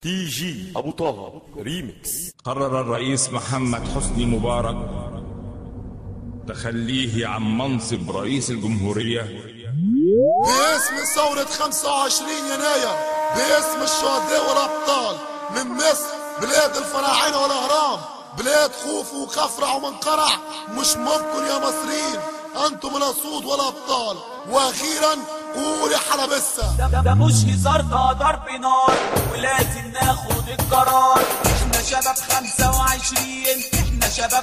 تي جي أبو طه ريمكس قرر الرئيس محمد حسني مبارك تخليه عن منصب رئيس الجمهورية باسم ثورة 25 يناير باسم الشهداء والأبطال من مصر بلاد الفراعنة والأهرام بلاد خوف وكفرع ومنقرع مش ممكن يا مصريين أنتم الأسود والأبطال وأخيرا قولي حلبسة ده, ده مش هزار ده ضرب نار ولازم ناخد القرار احنا شباب 25 احنا شباب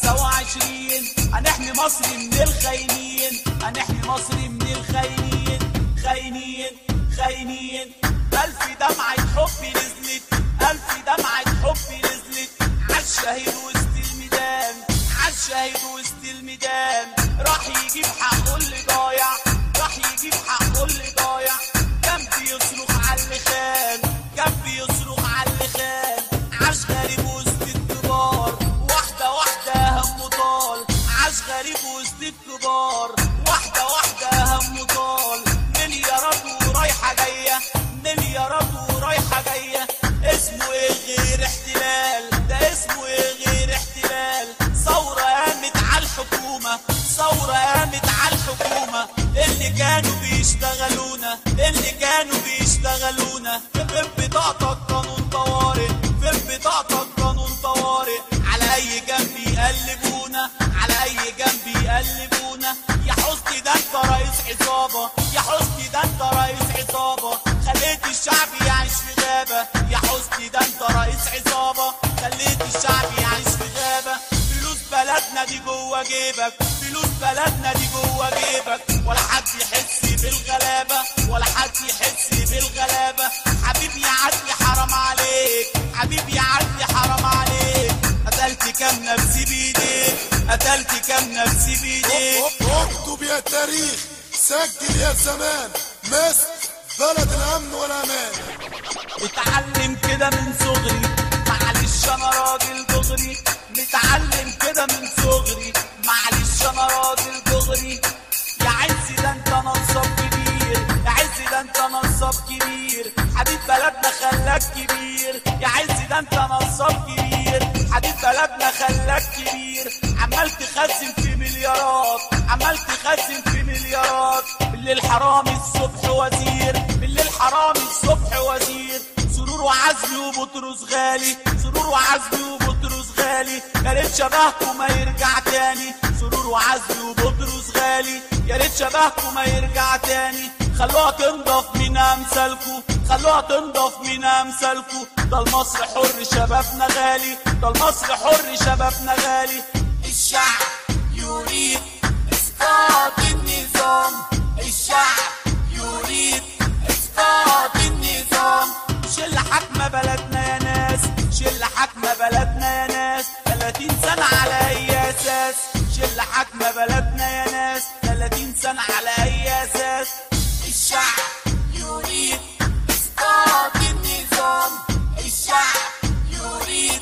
25 هنحمي مصر من الخاينين هنحمي مصر من الخاينين خاينين خاينين ألف دمعة حب نزلت ألف دمعة حب نزلت عالشهيد وسط الميدان عالشهيد وسط الميدان راح يجيب حقه اللي ضايع راح يجيب حقه اللي ضايع كان بيصرخ على اللي خان كان بيصرخ على اللي خان عاش غريب وسط الكبار واحدة واحدة همه طال عاش غريب وسط الكبار واحدة واحدة همه طال مليارات ورايحة جاية مليارات ورايحة جاية اسمه ايه غير احتلال ده اسمه ايه غير احتلال ثورة قامت على الحكومة ثورة قامت على الحكومة اللي كانوا بيشتغلونا اللي كانوا بيشتغلونا في بطاقتك قانون طوارئ في بطاقتك قانون طوارئ على اي جنب يقلبونا على اي جنب يقلبونا يا حسني ده انت رئيس عصابة يا حسني ده انت رئيس عصابة خليت الشعب يعيش في غابة يا حسني ده انت رئيس عصابة خليت الشعب يعيش في غابة فلوس بلدنا دي جوه جيبك فلوس بلدنا دي جوه جيبك ولا حد يحس بالغلابة ولا حد يحس بالغلابة حبيبي يا عدلي حرام عليك حبيبي يا عدلي حرام عليك قتلت كام نفسي بايديك قتلت كام نفسي بايديك اكتب يا تاريخ سجل يا زمان مصر بلد الأمن والأمان اتعلم كده من صغري معلش انا راجل دغري متعلم كده من صغري معلش انا راجل دغري يا عز ده انت نصاب كبير يا عز ده انت نصاب كبير حبيب بلدنا خلاك كبير يا عز ده انت نصاب كبير حبيب بلدنا خلاك كبير عمال تخزن في مليارات عمال تخزن في مليارات بالليل حرامي الصبح وزير بالليل حرامي الصبح وزير سرور وعزمي وبطرس غالي سرور وعزمي وبطرس غالي يا ريت شبهكم ما يرجع تاني سرور وعزمي وبطرس غالي يا ريت شبهكم ما يرجع تاني خلوها تنضف من امثالكم خلوها تنضف من امثالكم ده المصر حر شبابنا غالي ده المصر حر شبابنا غالي الشعب يريد اسقاط النظام الشعب يريد اسقاط النظام شل حكمة بلدنا يا ناس شل حكمة بلدنا يا ناس 30 سنة على أي أساس شل حكمة بلدنا يا ناس 30 سنة على أي أساس الشعب يريد إسقاط النظام الشعب يريد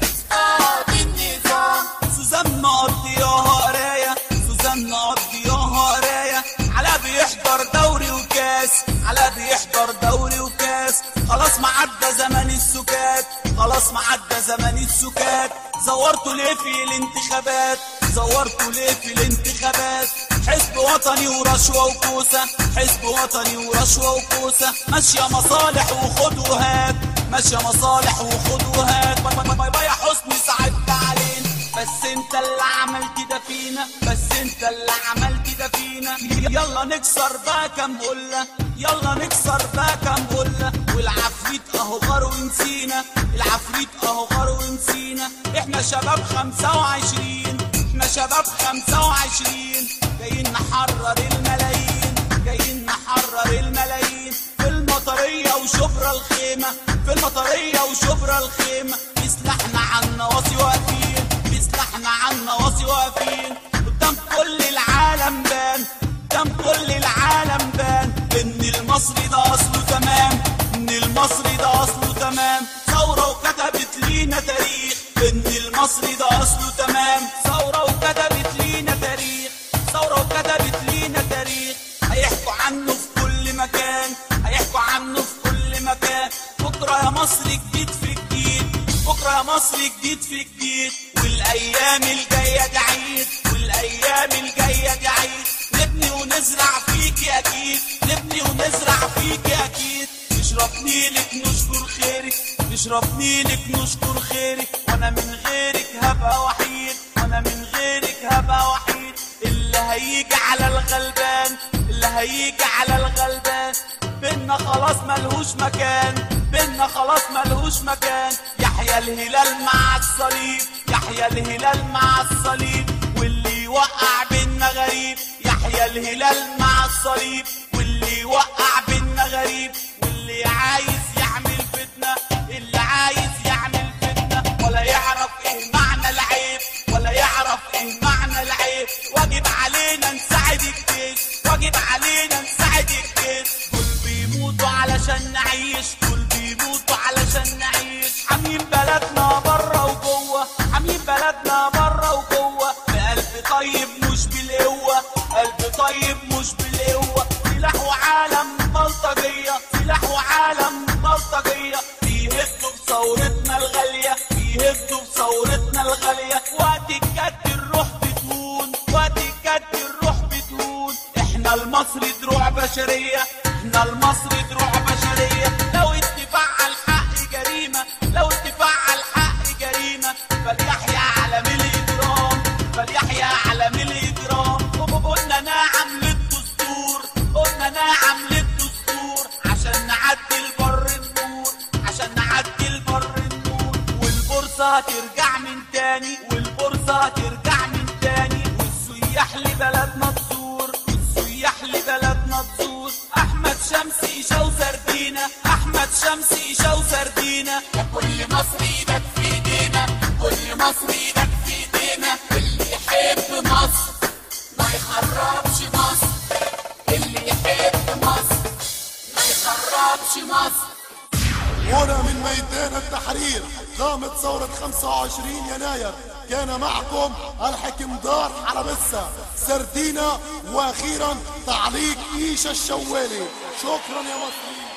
إسقاط النظام سوزان مقضياها قراية سوزان مقضياها قراية على بيحضر دوري وكاس على بيحضر دوري وكاس خلاص ما عدى زمن السكات خلاص ما عدى زمن السكات زورتوا ليه في الانتخابات زورتوا ليه في الانتخابات حزب وطني ورشوة وكوسة حزب وطني ورشوة وكوسة ماشية مصالح وخد وهات ماشية مصالح وخد وهات باي باي باي باي يا حسني ساعدت علينا بس انت اللي عملت ده فينا بس انت اللي عملت ده فينا يلا نكسر بقى كام قلة يلا نكسر بقى كام قلة والعفريت اهو غار ونسينا العفريت اهو غار ونسينا احنا شباب خمسة وعشرين احنا شباب خمسة وعشرين جايين نحرر الملايين جايين نحرر الملايين في المطرية وشبرا الخيمة في المطرية وشبرا الخيمة بيسلحنا عن نواصي واقفين بيسلحنا عن نواصي واقفين قدام كل العالم بان قدام كل العالم بان ان المصري ده اصله تمام ان المصري ده اصله تمام ثورة وكتبت لينا تاريخ ان المصري ده اصله تمام ثورة وكتبت لينا تاريخ ثورة وكتبت لينا تاريخ هيحكوا عنه في كل مكان هيحكوا عنه في كل مكان بكرة يا مصر مصر جديد في جديد بكرة يا مصر جديد في جديد والأيام الجاية دي عيد والأيام الجاية دي عيد نبني ونزرع فيك أكيد نبني ونزرع فيك أكيد نشرب نيلك نشكر خيرك نشرب نيلك نشكر خيرك وأنا من غيرك هبقى وحيد وأنا من غيرك هبقى وحيد اللي هيجي على الغلبان اللي هيجي على الغلبان بينا خلاص ملهوش مكان بينا خلاص ملهوش مكان يحيى الهلال مع الصليب يحيى الهلال مع الصليب واللي يوقع بينا غريب يحيى الهلال مع الصليب واللي يوقع بينا غريب واللي عايز يعمل فتنة اللي عايز يعمل فتنة ولا يعرف ايه معنى العيب ولا يعرف ايه معنى العيب واجب علينا نساعد الجيش واجب علينا نساعد الجيش دول بيموتوا علشان نعيش دول بيموتوا علشان نعيش حامين بلدنا بره وجوه حامين بلدنا بره وجوه بقلب طيب مش بالقوه قلب طيب مش بالقوه سلاح وعالم بلطجيه سلاح وعالم بلطجيه بيهدوا بثورتنا الغاليه بيهدوا بثورتنا الغاليه وقت الجد الروح بتهون وقت الجد الروح بتهون احنا المصري دروع بشريه احنا المصري دروع بشريه لو اتفاع على الحق جريمه لو اتفاع على الحق جريمه فليحيى علم الاجرام فليحيى علم الاجرام قلنا نعم للدستور قلنا نعم للدستور عشان نعدي البر النور عشان نعدي البر النور والبورصه هترجع من تاني والبورصه هترجع من تاني والسياح لبلدنا تزور والسياح لبلدنا تزور احمد شمسي ايشا وسردينا احمد شمسي ايشا وسردينا كل مصري ايدك في ايدينا كل مصري ايدك في ايدينا اللي يحب مصر ما يخربش مصر اللي يحب مصر ما يخربش مصر هنا من ميدان التحرير قامت ثورة 25 يناير كان معكم الحكم دار حلبسة سردينة واخيرا تعليق ايشا الشوالي شكرا يا مصريين